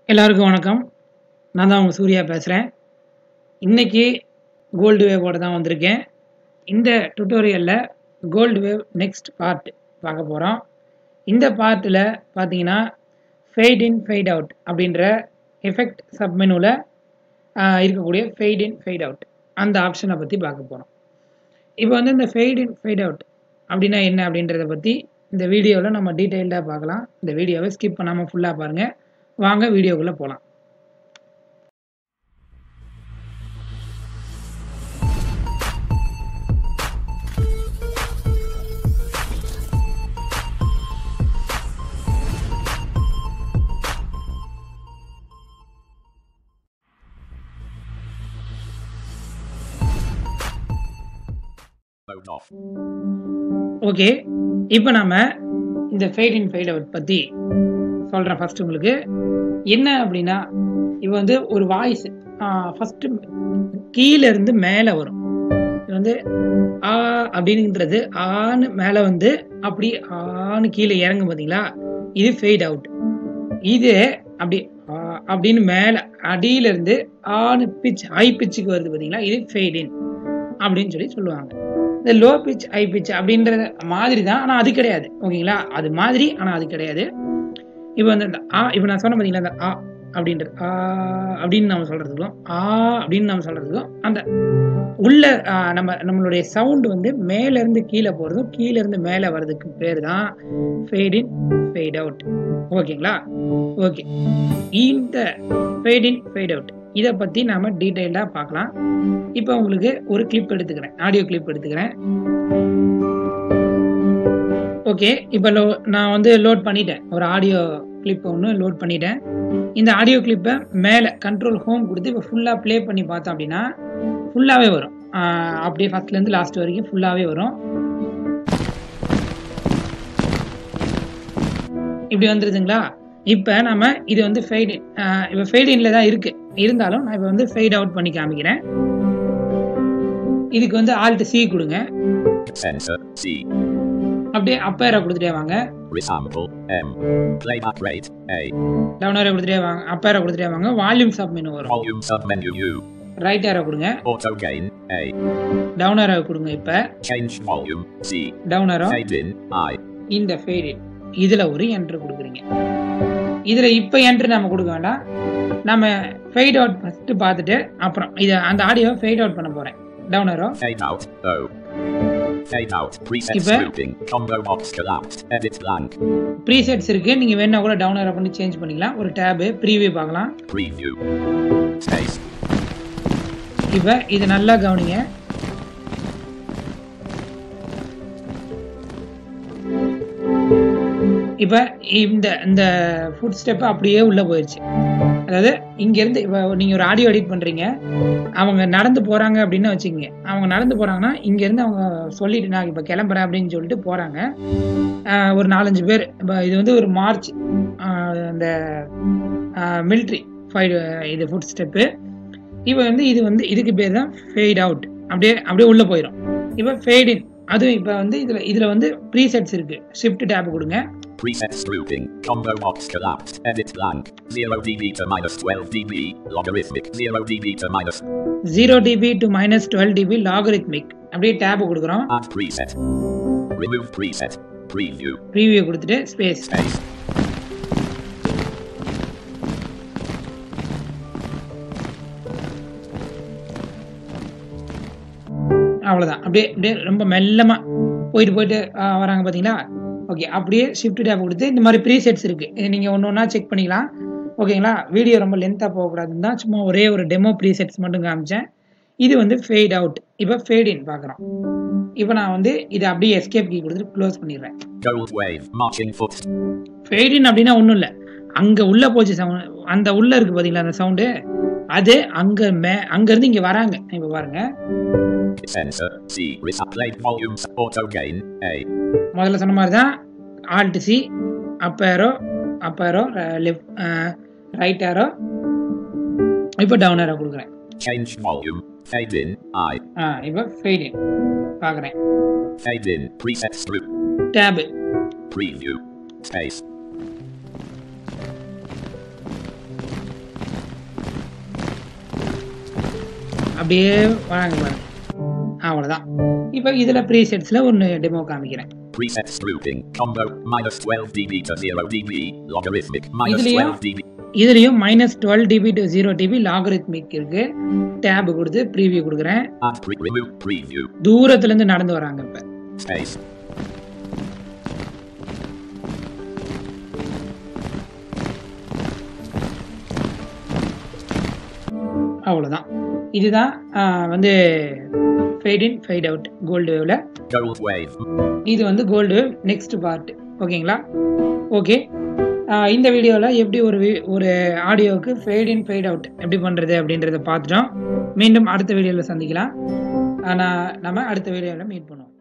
எல்லாருக்கும் வணக்கம் நான் தான் உங்கள் சூர்யா பேசுகிறேன் இன்னைக்கு கோல்டு வேவோட தான் வந்திருக்கேன் இந்த டுட்டோரியலில் கோல்டு வேவ் நெக்ஸ்ட் பார்ட் பார்க்க போகிறோம் இந்த பார்ட்டில் பார்த்தீங்கன்னா ஃபெய்ட் இன் ஃபெய்ட் அவுட் அப்படின்ற எஃபெக்ட் சப்மெனுவில் இருக்கக்கூடிய ஃபெய்ட் இன் ஃபெய்ட் அவுட் அந்த ஆப்ஷனை பற்றி பார்க்க போகிறோம் இப்போ வந்து இந்த ஃபெய்ட் இன் ஃபெய்ட் அவுட் அப்படின்னா என்ன அப்படின்றத பற்றி இந்த வீடியோவில் நம்ம டீட்டெயில்டாக பார்க்கலாம் இந்த வீடியோவை ஸ்கிப் பண்ணாமல் ஃபுல்லாக பாருங்கள் வாங்க வீடியோக்குள்ளே போகலாம் Mode off. ஓகே இப்போ நாம இந்த ஃபெய்ட் இன் ஃபெய்ட் அவுட் பற்றி சொல்கிறேன் ஃபர்ஸ்ட் உங்களுக்கு என்ன அப்படின்னா இப்போ வந்து ஒரு வாய்ஸ் ஃபஸ்ட்டு கீழே இருந்து மேலே வரும் இது வந்து ஆ அப்படின்றது ஆன்னு மேலே வந்து அப்படி ஆன்னு கீழே இறங்கும் பார்த்தீங்களா இது ஃபெய்ட் அவுட் இது அப்படி ஆ அப்படின்னு மேலே அடியிலிருந்து ஆணு பிச் ஹை பிச்சுக்கு வருது பார்த்தீங்களா இது ஃபெய்ட் இன் அப்படின்னு சொல்லி சொல்லுவாங்க இந்த லோ பிச் ஹை பிச் அப்படின்றது மாதிரி தான் ஆனால் அது கிடையாது ஓகேங்களா அது மாதிரி ஆனால் அது கிடையாது இப்போ வந்து இந்த ஆ இப்போ நான் சொன்ன பார்த்தீங்களா அந்த ஆ அப்படின்றது ஆ அப்படின்னு நம்ம சொல்கிறதுக்கும் ஆ அப்படின்னு நம்ம சொல்கிறதுக்கும் அந்த உள்ள ஆ, நம்ம நம்மளுடைய சவுண்ட் வந்து மேலேருந்து கீழே போகிறதும் கீழேருந்து மேலே வர்றதுக்கு பேர் தான் ஃபேட் இன் ஃபேட் அவுட் ஓகேங்களா ஓகே இந்த ஃபேட் இன் ஃபேட் அவுட் இதை பற்றி நாம டீட்டெயிலாக பார்க்கலாம் இப்போ உங்களுக்கு ஒரு கிளிப் எடுத்துக்கிறேன் ஆடியோ கிளிப் எடுத்துக்கிறேன் ஓகே இப்போ லோ நான் வந்து லோட் பண்ணிட்டேன் ஒரு ஆடியோ கிளிப் ஒன்று லோட் பண்ணிட்டேன் இந்த ஆடியோ கிளிப்பை மேலே கண்ட்ரோல் ஹோம் கொடுத்து இப்போ ஃபுல்லாக ப்ளே பண்ணி பார்த்தோம் அப்படின்னா ஃபுல்லாகவே வரும் ஆஹ் அப்படியே ஃபஸ்ட்லேருந்து லாஸ்ட் வரைக்கும் ஃபுல்லாகவே வரும் இப்படி வந்துருதுங்களா இப்போ நம்ம இது வந்து ஃபெய்ட் இன் இப்போ ஃபெய்ட் இன்ல தான் இருக்கு இருந்தாலும் நான் இப்போ வந்து ஃபெய்ட் அவுட் பண்ணி காமிக்கிறேன் இதுக்கு வந்து ஆல்ட் சி கொடுங்க Center C. அப்படியே அப்பேரை கொடுத்துட்டே வாங்க Resample M. Playback rate A. Down ஏரை கொடுத்துட்டே வாங்க அப்பேரை கொடுத்துட்டே வாங்க வால்யூம் சப் மெனு வரும் Volume submenu U. ரைட் ஏரை கொடுங்க Auto gain A. டவுன் ஏரை கொடுங்க இப்போ Change volume C. Down arrow Fade in I. இந்த ஃபேட் இன் இதில் ஒரு என்ட்ரு கொடுக்குறீங்க இதில் இப்போ என்ட்ரு நம்ம கொடுக்க வேண்டாம் நம்ம ஃபெய்ட் அவுட் ஃபஸ்ட்டு பார்த்துட்டு அப்புறம் இதை அந்த ஆடியோ ஃபெய்ட் அவுட் பண்ண போகிறேன் down arrow Fade out O. Fade out. Preset Iba- grouping. Combo box collapsed. Edit blank. Presets இருக்குது நீங்கள் வேணா கூட டவுன் ஏரோ பண்ணி சேஞ்ச் பண்ணிக்கலாம் ஒரு டேபு ப்ரீவியூ பார்க்கலாம் Preview. Space. இப்போ இது நல்லா கவனிங்க இப்போ இந்த இந்த ஃபுட் ஸ்டெப் அப்படியே உள்ளே போயிடுச்சு அதாவது இங்கேருந்து இப்போ நீங்கள் ஒரு ஆடியோ எடிட் பண்ணுறீங்க அவங்க நடந்து போகிறாங்க அப்படின்னு வச்சுக்கோங்க அவங்க நடந்து போகிறாங்கன்னா இங்கேருந்து அவங்க சொல்லிட்டு நான் இப்போ கிளம்புறேன் அப்படின்னு சொல்லிட்டு போகிறாங்க ஒரு நாலஞ்சு பேர் இப்போ இது வந்து ஒரு மார்ச் இந்த மிலிட்ரி ஃபைட் இது ஃபுட் ஸ்டெப்பு இப்போ வந்து இது வந்து இதுக்கு பேர் தான் ஃபேட் அவுட் அப்படியே அப்படியே உள்ள போயிடும் இப்போ ஃபேட் இன் அதுவும் இப்போ வந்து இதில் இதில் வந்து ப்ரீசெட்ஸ் இருக்கு ஷிஃப்ட் டேப் கொடுங்க Preset grouping. Combo box collapsed. Edit blank. 0 dB to minus 12 dB. Logarithmic. 0 dB to minus. Zero dB to minus twelve dB logarithmic அப்படியே டேப் கொடுக்குறோம் Add preset. Remove preset. Preview. Preview கொடுத்துட்டு space Space. அவ்வளோதான் அப்படியே அப்படியே ரொம்ப மெல்லமாக போயிட்டு போயிட்டு ஆ, வராங்க பார்த்தீங்களா ஓகே அப்படியே ஷிஃப்ட் டேப் கொடுத்து இந்த மாதிரி ப்ரீசெட்ஸ் இருக்குது இது நீங்கள் ஒன்று ஒன்றா செக் பண்ணிக்கலாம் ஓகேங்களா வீடியோ ரொம்ப லென்த்தாக போகக்கூடாதுன்னு தான் சும்மா ஒரே ஒரு டெமோ ப்ரீசெட்ஸ் மட்டும் காமிச்சேன் இது வந்து ஃபேட் அவுட் இப்போ ஃபேட் இன் பார்க்குறோம் இப்போ நான் வந்து இதை அப்படியே எஸ்கேப் கீ கொடுத்துட்டு க்ளோஸ் பண்ணிடுறேன் Gold wave. Marching foot. Fade in அப்படின்னா ஒன்றும் இல்லை அங்கே உள்ளே போச்சு சவுண்ட் அந்த உள்ளே இருக்குது பார்த்தீங்களா அந்த சவுண்டு அது அங்கே மே அங்கேருந்து இங்கே வராங்க இப்போ பாருங்கள் Center C. Reset played volumes. Auto gain A. முதல்ல சொன்ன மாதிரி தான் Alt C up arrow up arrow left right arrow இப்போ டவுன் ஏரோ கொடுக்குறேன் Change volume. Fade in I. ஆ இப்போ ஃபெய்ட் இன் பார்க்குறேன் Fade in. Preset group. Tab Preview. Space. அப்படியே வராங்க பாருங்க அவ்வளோதான் இப்போ இதில் ப்ரீசெட்ஸில் ஒன்று டெமோ காமிக்கிறேன் Presets grouping. Combo. Minus 12 dB to 0 dB. Logarithmic. Minus இதுலயா? 12 dB. இதுலேயும் minus twelve dB to zero dB logarithmic இருக்கு டேப் கொடுத்து ப்ரீவியூ கொடுக்குறேன் Add pre- remove preview. தூரத்துலேருந்து நடந்து வராங்க இப்போ Space. அவ்வளோதான் இதுதான் ஆஹ், வந்து fade in fade out gold வேவ்ல Gold wave. இது வந்து கோல்டு வேவ் நெக்ஸ்ட் பார்ட் ஓகேங்களா ஓகே இந்த வீடியோவில் எப்படி ஒரு வி- ஒரு ஆடியோவுக்கு ஃபேட் இன் ஃபேட் அவுட் எப்படி பண்ணுறது அப்படின்றத பார்த்துட்டோம் மீண்டும் அடுத்த வீடியோவில் சந்திக்கலாம் ஆனால் நம்ம அடுத்த வீடியோவில் மீட் பண்ணுவோம்